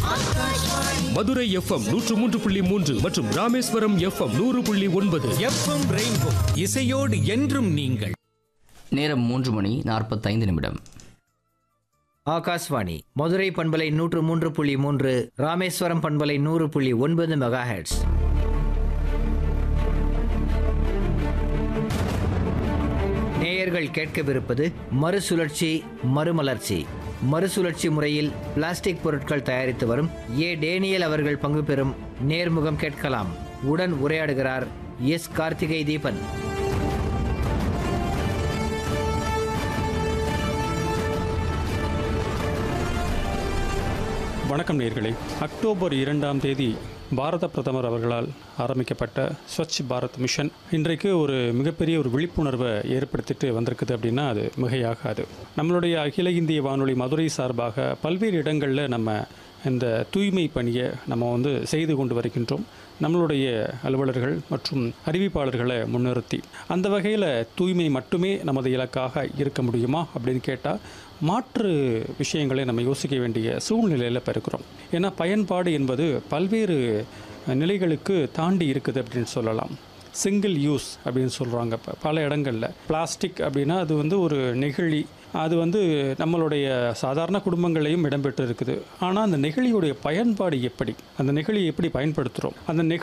Madurai FM நூற்று மூன்று புள்ளி மூன்று மற்றும் ராமேஸ்வரம் எஃப்எம் நூறு புள்ளி ஒன்பது எஃப்எம் ரெயின்போ இசையோடு என்றும் நீங்கள் நேரம் மூன்று மணி நாற்பத்தைந்து நிமிடம் ஆகாஷ்வாணி மதுரை பண்பலை நூற்று மூன்று புள்ளி மூன்று ராமேஸ்வரம் பண்பலை நூறு புள்ளி ஒன்பது மெகா ஹெட்ஸ் நேயர்கள் கேட்கவிருப்பது மறுசுழற்சி மறுமலர்ச்சி மறுசுழற்சி முறையில் பிளாஸ்டிக் பொருட்கள் தயாரித்து வரும் ஏ டேனியல் அவர்கள் பங்கு பெறும் நேர்முகம் கேட்கலாம் உடன் உரையாடுகிறார் எஸ் கார்த்திகை தீபன் வணக்கம் நேர்களே அக்டோபர் இரண்டாம் தேதி பாரத பிரதமர் அவர்களால் ஆரம்பிக்கப்பட்ட ஸ்வச் பாரத் மிஷன் இன்றைக்கு ஒரு மிகப்பெரிய ஒரு விழிப்புணர்வை ஏற்படுத்திட்டு வந்திருக்குது அப்படின்னா அது மிகையாகாது நம்மளுடைய அகில இந்திய வானொலி மதுரை சார்பாக பல்வேறு இடங்களில் நம்ம இந்த தூய்மை பணியை நம்ம வந்து செய்து கொண்டு வருகின்றோம் நம்மளுடைய அலுவலர்கள் மற்றும் அறிவிப்பாளர்களை முன்னிறுத்தி அந்த வகையில் தூய்மை மட்டுமே நமது இலக்காக இருக்க முடியுமா அப்படின்னு கேட்டால் மாற்று விஷயங்களை நம்ம யோசிக்க வேண்டிய சூழ்நிலையில் இப்போ இருக்கிறோம் ஏன்னா பயன்பாடு என்பது பல்வேறு நிலைகளுக்கு தாண்டி இருக்குது அப்படின்னு சொல்லலாம் சிங்கிள் யூஸ் அப்படின்னு சொல்கிறாங்க இப்போ பல இடங்களில் பிளாஸ்டிக் அப்படின்னா அது வந்து ஒரு நெகிழி அது வந்து நம்மளுடைய சாதாரண குடும்பங்களையும் இடம்பெற்று இருக்குது ஆனால் அந்த நெகிழியுடைய பயன்பாடு எப்படி அந்த நெகிழியை எப்படி பயன்படுத்துகிறோம் அந்த நெகிழி